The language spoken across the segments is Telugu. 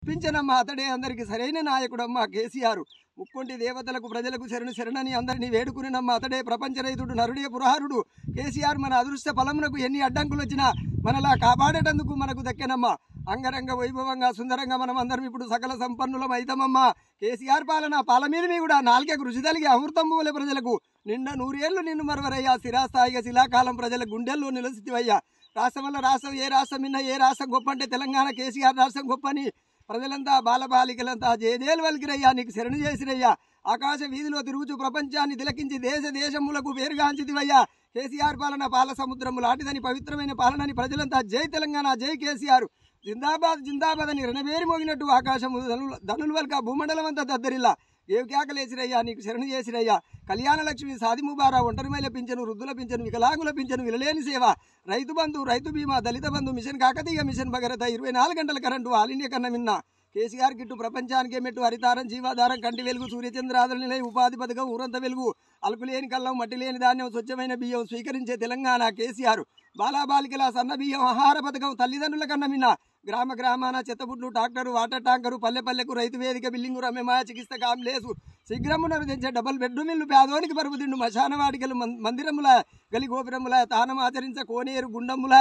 పింఛనమ్మా అతడే అందరికి సరైన నాయకుడమ్మా కేసీఆర్ ముక్కుంటి దేవతలకు ప్రజలకు శరణు శరణని అందరినీ వేడుకునినమ్మ అతడే ప్రపంచ రైతుడు నరుడే పురహారుడు కేసీఆర్ మన అదృష్ట ఫలమునకు ఎన్ని అడ్డంకులు వచ్చినా మనలా కాపాడేటందుకు మనకు దక్కెనమ్మా అంగరంగ వైభవంగా సుందరంగా మనం అందరం ఇప్పుడు సకల సంపన్నులం అయితమమ్మా కేసీఆర్ పాలన పాల మీద మీ కూడా నాలుగే రుచి తలిగి అమృతం పోలే ప్రజలకు నిండా నూరేళ్లు నిన్ను మరవరయ్యా స్థిరాస్థాయిగా శిలాకాలం ప్రజల గుండెల్లో నిలసితివయ్యా రాష్ట్రం వల్ల రాష్ట్రం ఏ రాష్ట్రం మిన్న ఏ రాష్ట్రం గొప్ప అంటే తెలంగాణ కేసీఆర్ రాష్ట్రం గొప్ప అని ప్రజలంతా బాలబాలికలంతా జయదేలు వలికిరయ్యా నీకు శరణు చేసిరయ్యా ఆకాశ వీధిలో తిరుగుచు ప్రపంచాన్ని తిలకించి దేశ దేశములకు పేరుగాంచితివయ్యా కేసీఆర్ పాలన పాల సముద్రము లాంటిదని పవిత్రమైన పాలనని ప్రజలంతా జై తెలంగాణ జై కేసీఆర్ జిందాబాద్ జిందాబాద్ అని రణబేరి మోగినట్టు ఆకాశము ధనులు ధనుల వల్క భూమండలం అంతా దద్దరిల్లా ఏవి కేకలేసిరయ్యా నీకు శరణు చేసిరయ్యా కళ్యాణ లక్ష్మి సాది ముబారా ఒంటరి మైల పింఛను వృద్ధుల పింఛను వికలాంగుల పింఛను విలలేని సేవ రైతు బంధు రైతు బీమా దళిత బంధు మిషన్ కాకతీయ మిషన్ భగరత ఇరవై నాలుగు గంటల కరెంటు ఆల్ ఇండియా కన్నా మిన్న కేసీఆర్ కిట్టు ప్రపంచానికే మెట్టు హరితారం జీవాధారం కంటి వెలుగు సూర్యచంద్ర ఆదరణ నిలయ ఉపాధి పథకం ఊరంత వెలుగు అలుపు లేని కళ్ళం మట్టి లేని ధాన్యం స్వచ్ఛమైన బియ్యం స్వీకరించే తెలంగాణ కేసీఆర్ బాలాబాలికల సన్న బియ్యం ఆహార పథకం తల్లిదండ్రుల కన్నా మిన్న గ్రామ గ్రామాన చెత్తబుడ్లు ట్రాక్టరు వాటర్ ట్యాంకరు పల్లె పల్లెకు రైతు వేదిక బిల్డింగు రమ్యమా చికిత్స కాంప్లేసు శీఘ్రమున తెంచే డబల్ బెడ్రూమిల్లు పేదోనికి పరుపు దిండు మశాన వాటికలు మం- మందిరముల గలి గోపురముల తానం ఆచరించ కోనేరు గుండముల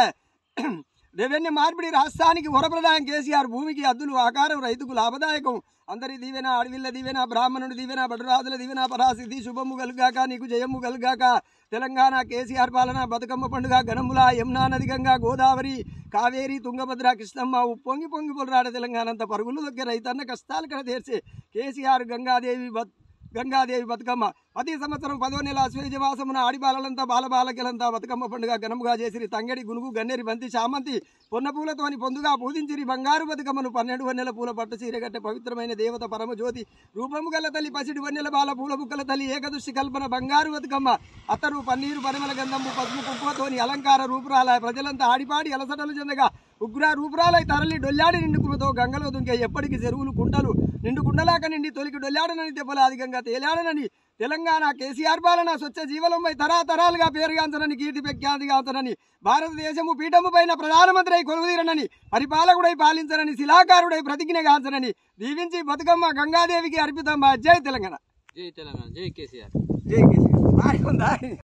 రెవెన్యూ మార్పిడి రాష్ట్రానికి వరప్రదాయం కేసీఆర్ భూమికి అద్దులు ఆకారం రైతుకు లాభదాయకం అందరి దీవెన అడవిల్ల దీవెన బ్రాహ్మణుడి దీవెన బడురాజుల దీవెన పరాసిద్ధి శుభము కలుగాక నీకు జయము కలుగాక తెలంగాణ కేసీఆర్ పాలన బతుకమ్మ పండుగ గణముల యమునా నది గంగా గోదావరి కావేరి తుంగభద్ర కృష్ణమ్మ ఉప్పొంగి పొంగి పొలరాడ తెలంగాణ అంత పరుగులు దగ్గర రైతన్న కష్టాలు కడ తీర్చే కేసీఆర్ గంగాదేవి బత్ గంగాదేవి బతుకమ్మ ప్రతి సంవత్సరం పదో నెల అశ్వేజ మాసమున ఆడిబాలలంతా బాలబాలకలంతా బతుకమ్మ పండుగ ఘనముగా చేసిరి తంగడి గునుగు గన్నేరి బంతి చామంతి పొన్న పూలతోని పొందుగా పూజించిరి బంగారు బతుకమ్మను పన్నెండు వన్నెల పూల పట్టు చీరగట్టే పవిత్రమైన దేవత పరమజ్యోతి రూపము గల తల్లి పసిడి వన్నెల బాల పూల బుక్కల తల్లి ఏకదృష్టి కల్పన బంగారు బతుకమ్మ అత్తరు పన్నీరు పరిమళ గంధము పసుపు కుంకుమతోని అలంకార రూపురాల ప్రజలంతా ఆడిపాడి అలసటలు చెందగా ఉగ్ర రూపురాలై తరలి డొల్లాడి నిండుకుమతో గంగలో దుంకే ఎప్పటికి చెరువులు కుంటలు నిండు కుండలాక నిండి తొలికి డొల్లాడనని దెబ్బలాదిగంగా తేలాడనని తెలంగాణ కేసీఆర్ పాలన స్వచ్ఛ జీవనంపై తరాతరాలుగా పేరుగాంచనని కీర్తి ప్రఖ్యాతిగాంచనని భారతదేశము పీఠము పైన ప్రధానమంత్రి అయి కొలువుదీరనని పరిపాలకుడై పాలించనని శిలాకారుడై ప్రతిజ్ఞగాంచనని దీవించి బతుకమ్మ గంగాదేవికి అర్పితమ్మ జై తెలంగాణ జై తెలంగాణ జై కేసీఆర్ జై కేసీఆర్ బాగుందా